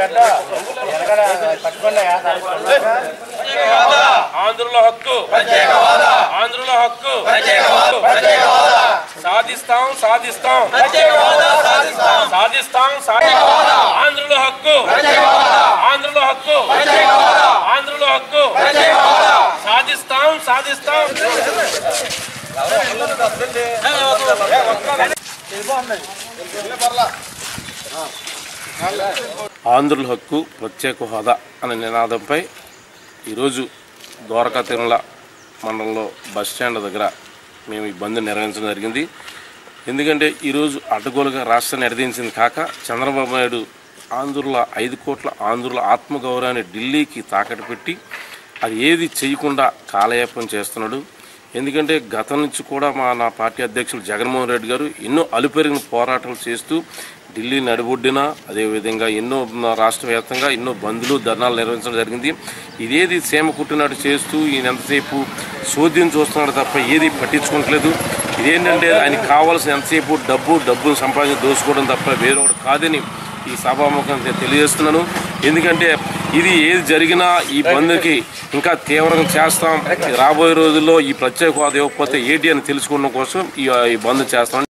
ఆంధ్రుల హక్కు ఆంధ్రుల హక్కు సాధిస్తాం సాధిస్తాం సాధిస్తాం సాధిస్తాం ఆంధ్రుల హక్కు ఆంధ్రుల హక్కు ఆంధ్రుల హక్కు సాధిస్తాం సాధిస్తాం ఆంధ్రుల హక్కు ప్రత్యేక హోదా అనే నినాదంపై ఈరోజు ద్వారకా తిరుమల మండలంలో బస్ స్టాండ్ దగ్గర మేము ఈ బంద్ నిర్వహించడం జరిగింది ఎందుకంటే ఈరోజు అడ్డగోలుగా రాష్ట్రాన్ని ఎడదించింది కాక చంద్రబాబు నాయుడు ఆంధ్రుల ఐదు కోట్ల ఆంధ్రుల ఆత్మగౌరవాన్ని ఢిల్లీకి తాకట్టు పెట్టి అది ఏది చేయకుండా కాలయాపన చేస్తున్నాడు ఎందుకంటే గతం నుంచి కూడా మా నా పార్టీ అధ్యక్షులు జగన్మోహన్ రెడ్డి గారు ఎన్నో అలుపెరిగిన పోరాటాలు చేస్తూ ఢిల్లీ నడిబొడ్డిన అదేవిధంగా ఎన్నో మ, రాష్ట్ర వ్యాప్తంగా ఎన్నో బంధులు ధర్నాలు నిర్వహించడం జరిగింది ఇదేది సీమ కుట్టినట్టు చేస్తూ ఈయన ఎంతసేపు సోద్యం చూస్తున్నాడు తప్ప ఏది పట్టించుకోవట్లేదు ఇదేంటంటే ఆయనకి కావాల్సిన ఎంతసేపు డబ్బు డబ్బును సంపాదించి దోసుకోవడం తప్ప వేరే ఒకటి కాదని ఈ సభాముఖం తెలియజేస్తున్నాను ఎందుకంటే ఇది ఏది జరిగినా ఈ బంద్కి ఇంకా తీవ్రంగా చేస్తాం రాబోయే రోజుల్లో ఈ ప్రత్యేక హోదా ఇవ్వకపోతే ఏంటి అని తెలుసుకోవడం కోసం ఈ ఈ బంద్ చేస్తాం